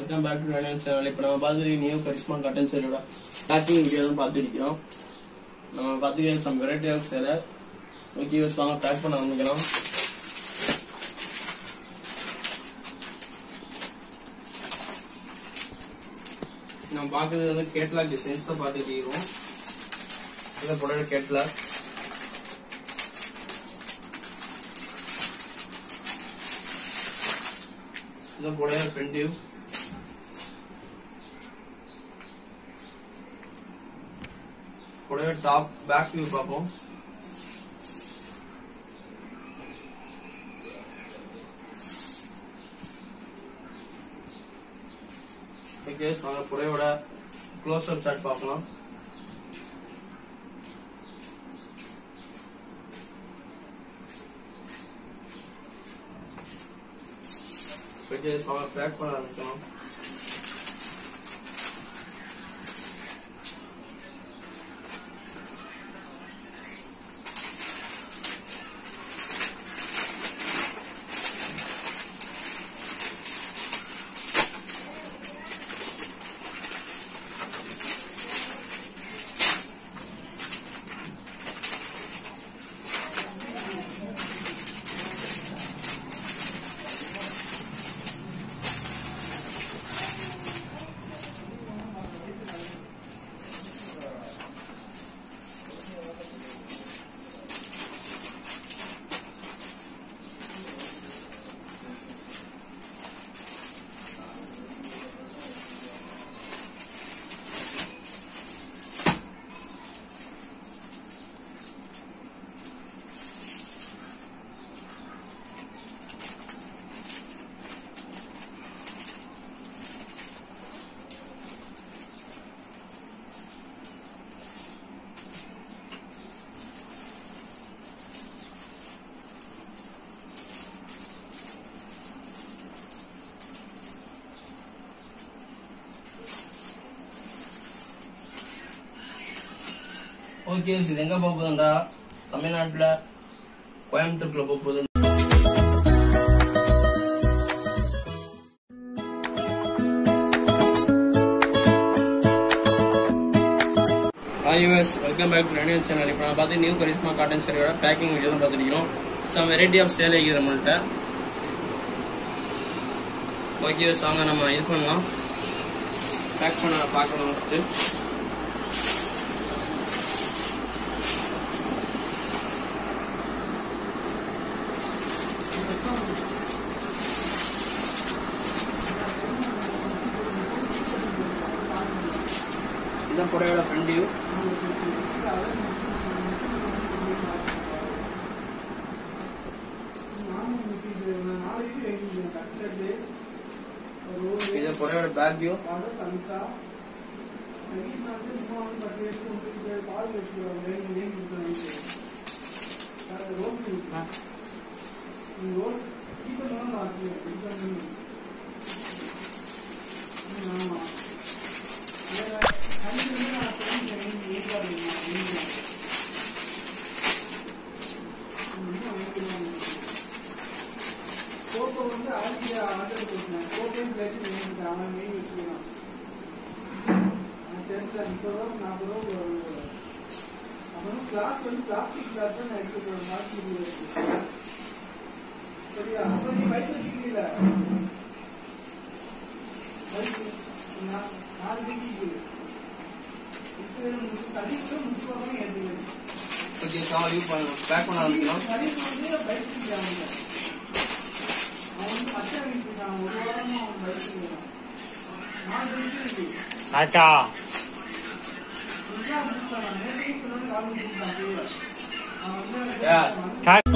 Welcome back to Radian channel இப்போ நம்ம பார்த்துருக்க நியூ கரிஸ்மா காட்டன் சேலோட பேக்கிங் வீடியோ தான் பார்த்துருக்கோம் நம்ம பார்த்துருக்க சம் வெரைட்டி ஆஃப் சேலை ஓகே வாங்க பேக் பண்ண ஆரம்பிக்கலாம் நம்ம பார்க்குறது வந்து கேட்லாக் டிசைன்ஸ் தான் பார்த்துட்டு இருக்கோம் இந்த புடவை கேட்லாக் இந்த புடவை ஃப்ரண்ட் வியூ புடவை டாப் பேக் வியூ பார்ப்போம் ஓகே வாங்க புடவையோட க்ளோஸ் அப் சார்ட் பார்க்கலாம் ஓகே வாங்க பேக் பண்ண ஆரம்பிக்கலாம் ஓகே இது எங்க போக போகுதுண்டா தமிழ்நாட்டுல கோயம்புத்தூர்ல போக போகுது hi US welcome back to radio channel இப்போ நான் பார்த்து நியூ கரிஸ்மா காட்டன் சரியோட பேக்கிங் வீடியோ தான் பார்த்துருக்கோம் சம் வெரைட்டி ஆஃப் சேல் ஆகிது நம்மள்ட்ட ஓகே யூஎஸ் வாங்க நம்ம இது பண்ணலாம் பேக் பண்ண பார்க்கலாம் ஃபஸ்ட்டு இதுதான் புடவையோட ஃப்ரண்ட் வியூ இது புடவையோட பேக் வியூ கோப்பை வந்து ஆர்டிய ஆர்டர் போட்டேன் கோப்பையும் பிளேட்டு வேணும் அவன் மெயின் வச்சுக்கலாம் தெரியல முப்பது ரூபா நாற்பது ரூபா வரும். அப்புறம் கிளாஸ் வந்து பிளாஸ்டிக் கிளாஸ் தான் நான் எடுத்து போறேன் பிளாஸ்டிக் சரியா அப்ப நீ வயிற்று வச்சுக்கிறீல நாலு டிகிரி தனி கூட முப்பது ரூபா ஏற்றுக்கிறேன் ஓகே சார் வியூ பண்ண பேக் பண்ண ஆரம்பிக்கலாம் தனிக்கு வந்து பைக் அவங்க அவன் வந்து பச்சை வாங்கிட்டு ஒரு வாரமா அவன் பைக் நாலு டிகிரி இருக்கு அக்கா Yeah. கா-